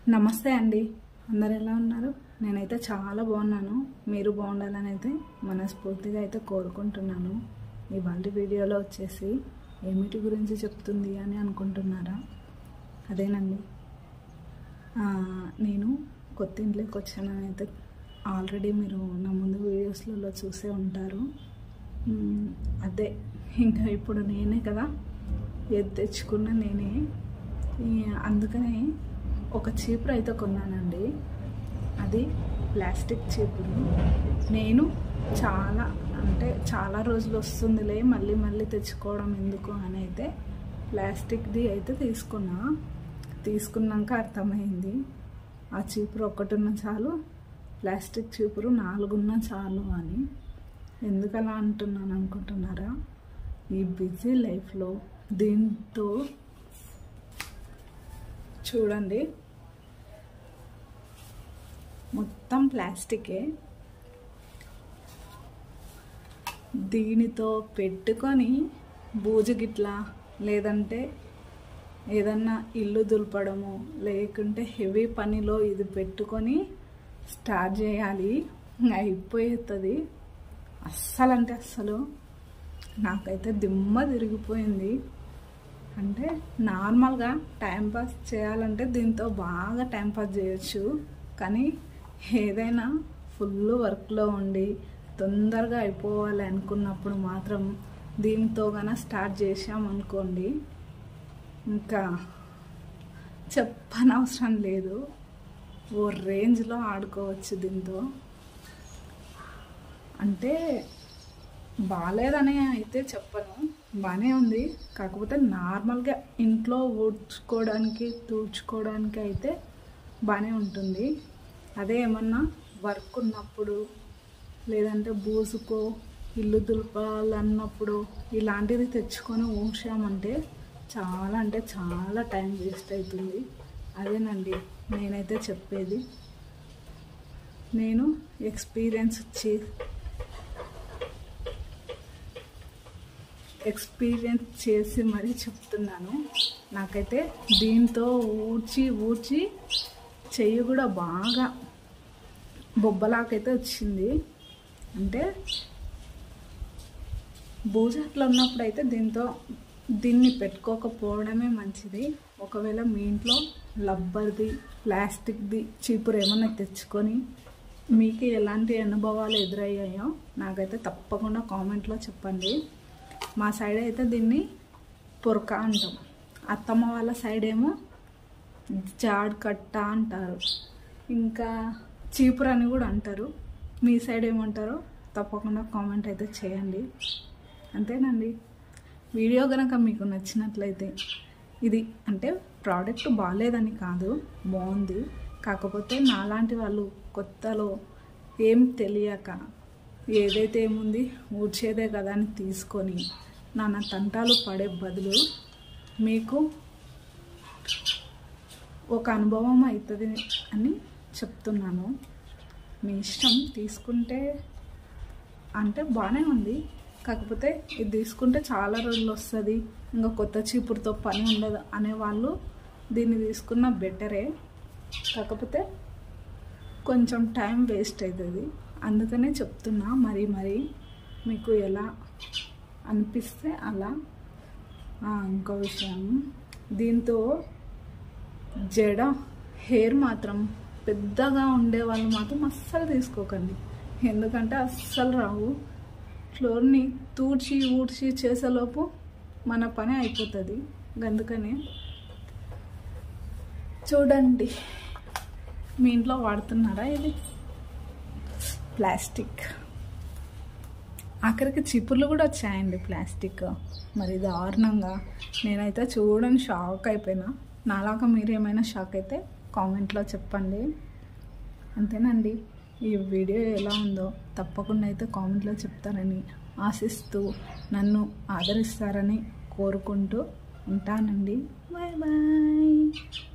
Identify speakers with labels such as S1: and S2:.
S1: నమస్తే అండి అందరు ఎలా ఉన్నారు నేనైతే చాలా బాగున్నాను మీరు బాగుండాలని అయితే మనస్ఫూర్తిగా అయితే కోరుకుంటున్నాను ఇవాళ వీడియోలో వచ్చేసి ఏమిటి గురించి చెప్తుంది అని అనుకుంటున్నారా అదేనండి ఆ, నేను కొత్త ఇంట్లోకి వచ్చానని అయితే ఆల్రెడీ మీరు నా ముందు వీడియోస్లలో చూసే ఉంటారు మ్, అదే ఇంకా ఇప్పుడు నేనే కదా ఏది తెచ్చుకున్నా నేనే ఈ, అందుకని ఒక చీపురు అయితే కొన్నానండి అది ప్లాస్టిక్ చీపురు నేను చాలా అంటే చాలా రోజులు వస్తుందిలే మళ్ళీ మళ్ళీ తెచ్చుకోవడం ఎందుకు అని అయితే ప్లాస్టిక్ది అయితే తీసుకున్నా తీసుకున్నాక అర్థమైంది ఆ చీపురు ఒక్కటున్న చాలు ప్లాస్టిక్ చీపురు నాలుగున్న చాలు అని ఎందుకు అలా అంటున్నాను అనుకుంటున్నారా ఈ బిజీ లైఫ్లో దీంతో చూడండి మొత్తం ప్లాస్టికే దీనితో పెట్టుకొని బూజు గిట్ల లేదంటే ఏదన్నా ఇల్లు దులపడము లేకుంటే హెవీ పనిలో ఇది పెట్టుకొని స్టార్ట్ చేయాలి ఇంకా అయిపోతుంది అస్సలు అంటే అస్సలు నాకైతే దిమ్మ తిరిగిపోయింది అంటే నార్మల్గా టైంపాస్ చేయాలంటే దీంతో బాగా టైంపాస్ చేయొచ్చు కానీ ఏదైనా ఫుల్ వర్క్లో ఉండి తొందరగా అయిపోవాలి అనుకున్నప్పుడు మాత్రం దీంతో గన స్టార్ట్ చేసామనుకోండి ఇంకా చెప్పనవసరం లేదు ఓ రేంజ్లో ఆడుకోవచ్చు దీంతో అంటే బాగాలేదని అయితే చెప్పను బాగానే ఉంది కాకపోతే నార్మల్గా ఇంట్లో ఊడ్చుకోవడానికి తూడ్చుకోవడానికి అయితే బాగానే ఉంటుంది అదే ఏమన్నా వర్క్ ఉన్నప్పుడు లేదంటే బూసుకో ఇల్లు దులపాలన్నప్పుడు ఇలాంటిది తెచ్చుకొని ఊడ్చామంటే చాలా అంటే చాలా టైం వేస్ట్ అవుతుంది అదేనండి నేనైతే చెప్పేది నేను ఎక్స్పీరియన్స్ చే ఎక్స్పీరియన్స్ చేసి మరీ చెప్తున్నాను నాకైతే దీంతో ఊడ్చి ఊడ్చి చెయ్యి కూడా బాగా బొబ్బలాకైతే వచ్చింది అంటే బూజు అట్లా ఉన్నప్పుడు అయితే దీంతో దీన్ని పెట్టుకోకపోవడమే మంచిది ఒకవేళ మీ ఇంట్లో లబ్బర్ది ప్లాస్టిక్ది చీపురు ఏమన్నా తెచ్చుకొని మీకు ఎలాంటి అనుభవాలు ఎదురయ్యాయో నాకైతే తప్పకుండా కామెంట్లో చెప్పండి మా సైడ్ అయితే దీన్ని పొరక అంటాం అత్తమ్మ వాళ్ళ సైడ్ ఏమో జాడ్ కట్ట అంటారు ఇంకా చీపురు అని కూడా అంటారు మీ సైడ్ ఏమంటారో తప్పకుండా కామెంట్ అయితే చేయండి అంతేనండి వీడియో కనుక మీకు నచ్చినట్లయితే ఇది అంటే ప్రోడక్ట్ బాగాలేదని కాదు బాగుంది కాకపోతే నాలాంటి వాళ్ళు కొత్తలో ఏం తెలియక ఏదైతే ఏముంది ఊడ్చేదే కదా అని తీసుకొని నాన్న తంటాలు పడే బదులు మీకు ఒక అనుభవం అవుతుంది అని చెప్తున్నాను మీ ఇష్టం తీసుకుంటే అంటే బాగానే ఉంది కాకపోతే ఇది తీసుకుంటే చాలా రోజులు వస్తుంది ఇంకా కొత్త చీపురుతో పని ఉండదు అనేవాళ్ళు దీన్ని తీసుకున్న బెటరే కాకపోతే కొంచెం టైం వేస్ట్ అవుతుంది అందుకనే చెప్తున్నా మరి మరి మీకు ఎలా అనిపిస్తే అలా ఆ, ఇంకో విషయం దీంతో జడ హెయిర్ మాత్రం పెద్దగా ఉండే వాళ్ళు మాత్రం అస్సలు తీసుకోకండి ఎందుకంటే అస్సలు రావు ఫ్లోర్ని తూడ్చి ఊడ్చి చేసేలోపు మన పని అయిపోతుంది అందుకనే చూడండి మీ ఇంట్లో వాడుతున్నారా ఇది ప్లాస్టిక్ ఆఖరికి చిపుర్లు కూడా వచ్చాయండి ప్లాస్టిక్ మరి దారుణంగా నేనైతే చూడని షాక్ అయిపోయినా నాలాగా మీరు ఏమైనా షాక్ అయితే కామెంట్లో చెప్పండి అంతేనండి ఈ వీడియో ఎలా ఉందో తప్పకుండా అయితే కామెంట్లో చెప్తారని ఆశిస్తూ నన్ను ఆదరిస్తారని కోరుకుంటూ ఉంటానండి బాయ్ బాయ్